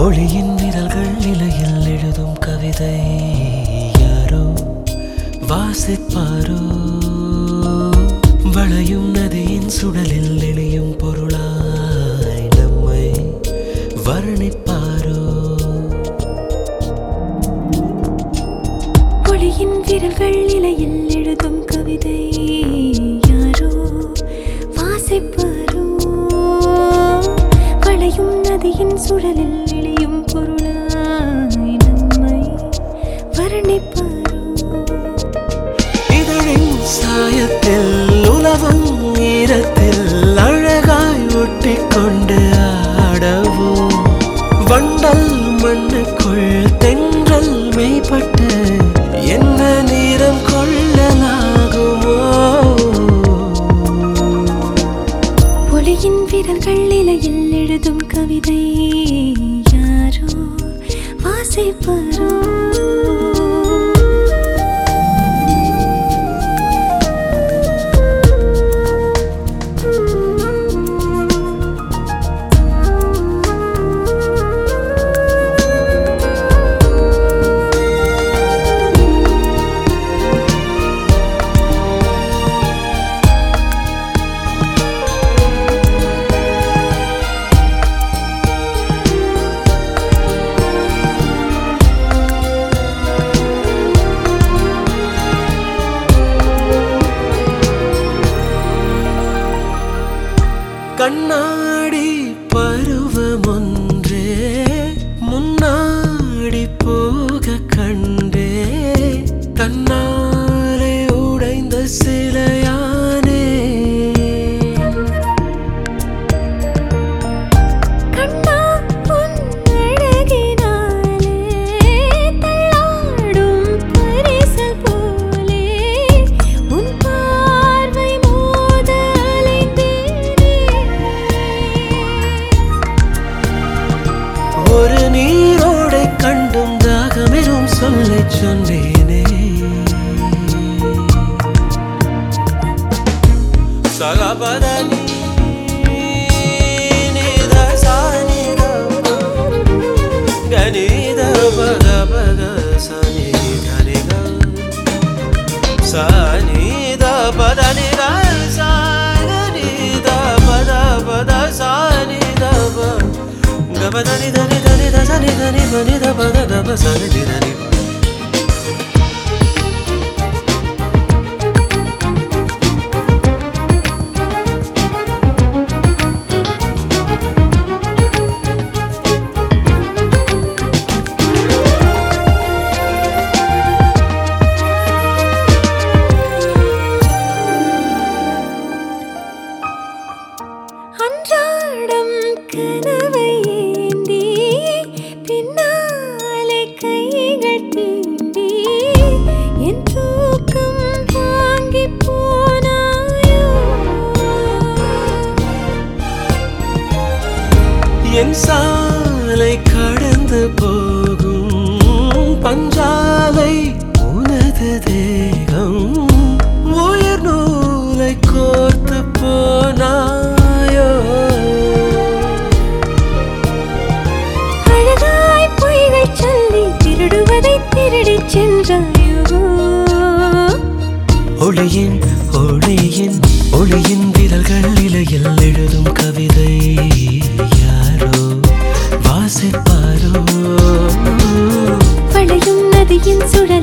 ஒளியின் விரல்கள் நிலையில் எழுதும் கவிதை யாரோ வாசிப்பாரோ வளையும் நதியின் சுடலில் இணையும் பொருளாய் நம்மை வர்ணிப்பாரோ ஒளியின் விரல்கள் இலையில் எழுதும் கவிதை யாரோ வாசிப்பாரோ வளையும் நதியின் சுழலில் இணையும் பொருளாய் நம்மை வர்ணிப்பாரோ இதழின் சாயத்தில் உலவும் ஈரத்தில் அழகாய் ஒட்டிக்கொண்டு ஆடவோ வண்டல் மண்ணுக்குள் தென்றல் மெய்ப்பட்டு என்ன நீரம் கொள்ளலாகுமோ ஒளியின் விரல்கள் இலையில் எழுதும் கவிதை யாரோ வாசிப்பாரோ கண்ணாடி பருவம் ஒன்றே முன்னாடி போக கண்டே தன்னாலே உடைந்த சிலையானே கண்ணா உன் அழகினாலே தள்ளாடும் பரிசல் போலே உன் பார்வை மோத அலைந்தேனே ஒரு நீரோடை கண்டும் தாகமெரும் சொல்லைச் சொன்னேனே சகபதனி நித சானித கனித பத பத சனி கனிக சனித பத நித சனித பத பத சனித கபதனி தனி தனி த சனி தனி பனி த பத கப சனி தி தனி ப. அன்றாடம் கனவை ஏந்தி பின்னாலே கைகள் தீண்டி என் தூக்கம் வாங்கி போனாயோ என் சாலை கடந்து போகும் பஞ்சாலை உனது தேகம் உயிர் நூலை கோர்த்து போனாயோ அழகாய் பொய்கள் சொல்லி திருடுவதை திருடிச் சென்றாயோ ஒளியின் ஒளியின் ஒளியின் விரல்கள் இலையில் எழுதும் கவிதை யாரோ வாசிப்பாரோ வளையும் நதியின் சுழல்